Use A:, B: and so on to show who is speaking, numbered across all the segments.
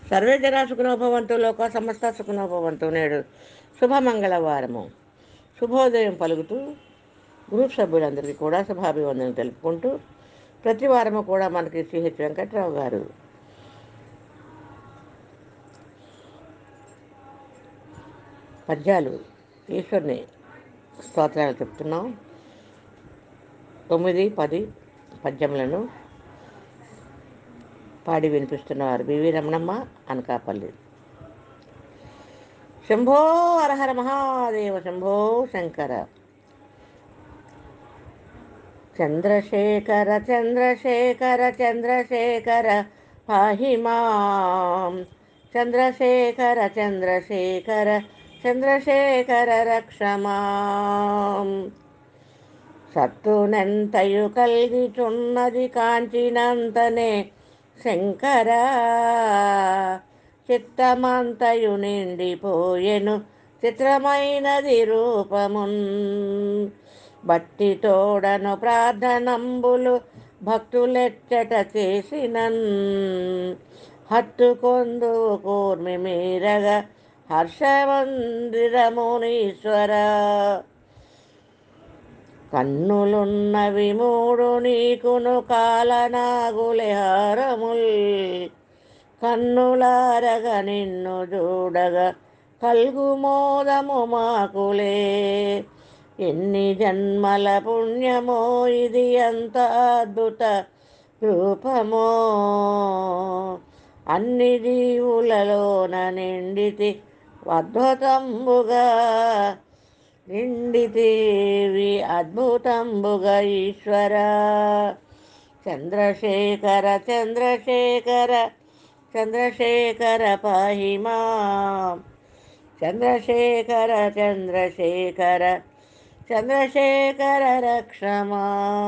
A: survey జన సుఖనోభవంతు లోక సమస్త సుఖనోభవంతు నేడు శుభమంగళవారము శుభోదయం పలుకుతూ గ్రూప్ సభ్యులందరికీ కూడా శుభాభివందనం తెలుపుకుంటూ ప్రతి వారము కూడా మనకి సిహెచ్ వెంకట్రావు గారు పద్యాలు ఈశ్వరుని స్తోత్రాలు చెప్తున్నాం తొమ్మిది పది పద్యములను పాడి వినిపిస్తున్నవారు బివి రమణమ్మ అనకాపల్లి శంభో హరహర మహాదేవ శంభో శంకర చంద్రశేఖర చంద్రశేఖర చంద్రశేఖర పాహి మాం చంద్రశేఖర చంద్రశేఖర చంద్రశేఖర రక్షమాం సత్తునెంతయు కలిగిచున్నది కాంచినంతనే శంకర చిత్తమంతయు నిండిపోయెను చిత్రమైనది రూపమున్ బట్టి తోడను ప్రార్థనంబులు భక్తులెచ్చట చేసినన్ హత్తుకొందు కూర్మి మీరగా హర్షమందిరమునీశ్వర కన్నులున్నవి మూడు నీకును కాలనాగులే హారముల్ కన్నులారగ నిన్ను చూడగా కల్గు మోదము మాకులే ఎన్ని జన్మల పుణ్యమో ఇది అంత అద్భుత రూపమో అన్ని జీవులలోన నిండితి అద్భుతంబుగా నిండితేవి అద్భుతంబుగా ఈశ్వర చంద్రశేఖర చంద్రశేఖర చంద్రశేఖర పాహిమా చంద్రశేఖర చంద్రశేఖర చంద్రశేఖర రక్షమా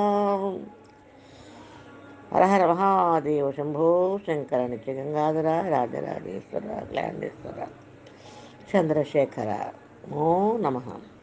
A: హరహర మహాదేవ శంభో శంకర నిత్య గంగాధర రాజరాజేశ్వర క్లాండేశ్వర చంద్రశేఖర నమో నమః